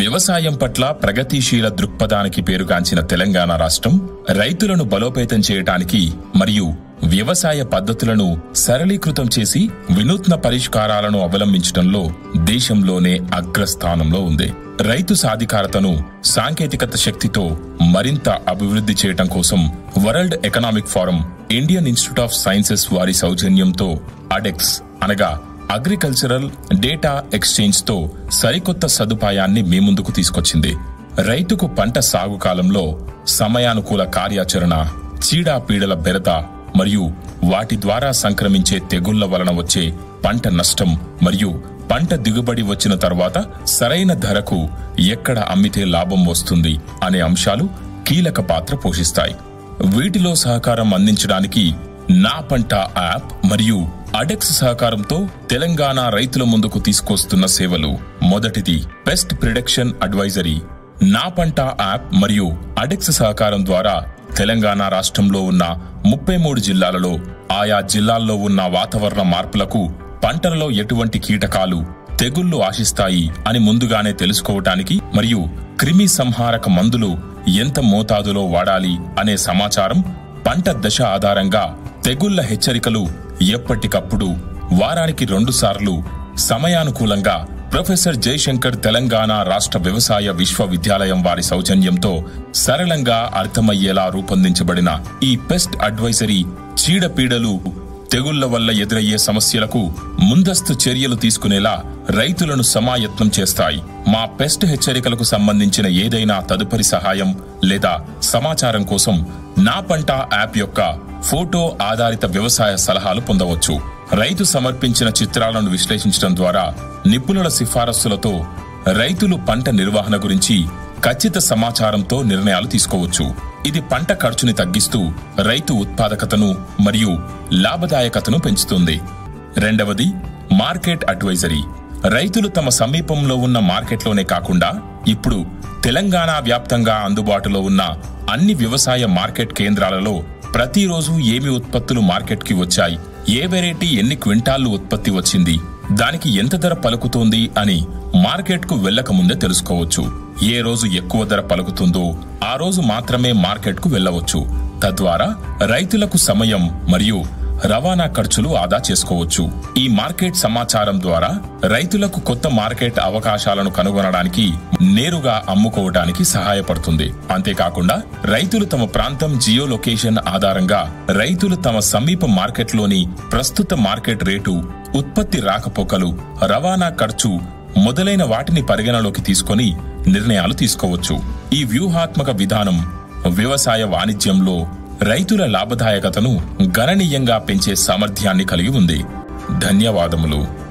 వ్యవసాయం పట్ల ప్రగతిశీల దృక్పథానికి పేరుగాంచిన తెలంగాణ రాష్ట్రం రైతులను బలోపేతం చేయటానికి మరియు వ్యవసాయ పద్ధతులను సరళీకృతం చేసి వినూత్న పరిష్కారాలను అవలంబించడంలో దేశంలోనే అగ్రస్థానంలో ఉంది రైతు సాధికారతను సాంకేతికత శక్తితో మరింత అభివృద్ధి చేయటం కోసం World Economic Forum Indian Institute of Sciences వారి సౌజన్యంతో అడెక్స్ అనగా అగ్రికల్చరల్ డేటా ఎక్స్చేంజ్ తో సరికొత్త సదుపాయాన్ని మీ ముందుకు తీసుకొచ్చింది రైతుకు పంట సాగు కాలంలో సమయానుకూల కార్యాచరణ చీడాపీడల బెరత మరియు వాటి ద్వారా సంక్రమించే తెగుళ్ల వలన వచ్చే పంట నష్టం మరియు పంట దిగుబడి వచ్చిన తర్వాత సరైన ధరకు ఎక్కడ అమ్మితే లాభం వస్తుంది అనే అంశాలు కీలక పాత్ర పోషిస్తాయి వీటిలో సహకారం అందించడానికి నా పంట యాప్ మరియు అడెక్స్ సహకారంతో తెలంగాణ రైతుల ముందుకు తీసుకొస్తున్న సేవలు మొదటిది పెస్ట్ ప్రిడక్షన్ అడ్వైజరీ నా పంట యాప్ మరియు అడెక్స్ సహకారం ద్వారా తెలంగాణ రాష్ట్రంలో ఉన్న ముప్పై మూడు జిల్లాలలో ఆయా జిల్లాల్లో ఉన్న వాతావరణ మార్పులకు పంటలలో ఎటువంటి కీటకాలు తెగుళ్లు ఆశిస్తాయి అని ముందుగానే తెలుసుకోవటానికి మరియు క్రిమి సంహారక మందులు ఎంత మోతాదులో వాడాలి అనే సమాచారం పంట దశ ఆధారంగా తెగుళ్ల హెచ్చరికలు ఎప్పటికప్పుడు వారానికి రెండుసార్లు సమయానుకూలంగా ప్రొఫెసర్ జయశంకర్ తెలంగాణ రాష్ట్ర వ్యవసాయ విశ్వవిద్యాలయం వారి సౌజన్యంతో సరళంగా అర్థమయ్యేలా రూపొందించబడిన ఈ పెస్ట్ అడ్వైజరీ చీడపీడలు తెగుళ్ల వల్ల ఎదురయ్యే సమస్యలకు ముందస్తు చర్యలు తీసుకునేలా రైతులను సమాయత్నం చేస్తాయి మా పెస్ట్ హెచ్చరికలకు సంబంధించిన ఏదైనా తదుపరి సహాయం లేదా సమాచారం కోసం నా పంట యాప్ యొక్క ఫోటో ఆధారిత వ్యవసాయ సలహాలు పొందవచ్చు రైతు సమర్పించిన చిత్రాలను విశ్లేషించడం ద్వారా నిపుణుల సిఫారసులతో రైతులు పంట నిర్వహణ గురించి ఖచ్చిత సమాచారంతో నిర్ణయాలు తీసుకోవచ్చు ఇది పంట ఖర్చుని తగ్గిస్తూ రైతు ఉత్పాదకతను మరియు లాభదాయకతను పెంచుతుంది రెండవది మార్కెట్ అడ్వైజరీ రైతులు తమ సమీపంలో ఉన్న మార్కెట్లోనే కాకుండా ఇప్పుడు తెలంగాణ వ్యాప్తంగా అందుబాటులో ఉన్న అన్ని వ్యవసాయ మార్కెట్ కేంద్రాలలో ప్రతిరోజు ఏమి ఉత్పత్తులు మార్కెట్కి వచ్చాయి ఏ వెరైటీ ఎన్ని క్వింటాళ్లు ఉత్పత్తి వచ్చింది దానికి ఎంత ధర పలుకుతోంది అని మార్కెట్కు వెళ్లక ముందే తెలుసుకోవచ్చు ఏ రోజు ఎక్కువ ధర పలుకుతుందో ఆ రోజు మాత్రమే మార్కెట్కు వెళ్ళవచ్చు తద్వారా రైతులకు సమయం మరియు రవాణా ఖర్చులు ఆదా చేసుకోవచ్చు ఈ మార్కెట్ సమాచారం ద్వారా రైతులకు కొత్త మార్కెట్ అవకాశాలను కనుగొనడానికి నేరుగా అమ్ముకోవడానికి సహాయపడుతుంది అంతేకాకుండా రైతులు తమ ప్రాంతం జియో లొకేషన్ ఆధారంగా రైతులు తమ సమీప మార్కెట్లోని ప్రస్తుత మార్కెట్ రేటు ఉత్పత్తి రాకపోకలు రవాణా ఖర్చు మొదలైన వాటిని పరిగణలోకి తీసుకొని నిర్ణయాలు తీసుకోవచ్చు ఈ వ్యూహాత్మక విధానం వ్యవసాయ వాణిజ్యంలో రైతుల లాభదాయకతను గణనీయంగా పెంచే సామర్థ్యాన్ని కలిగి ఉంది ధన్యవాదములు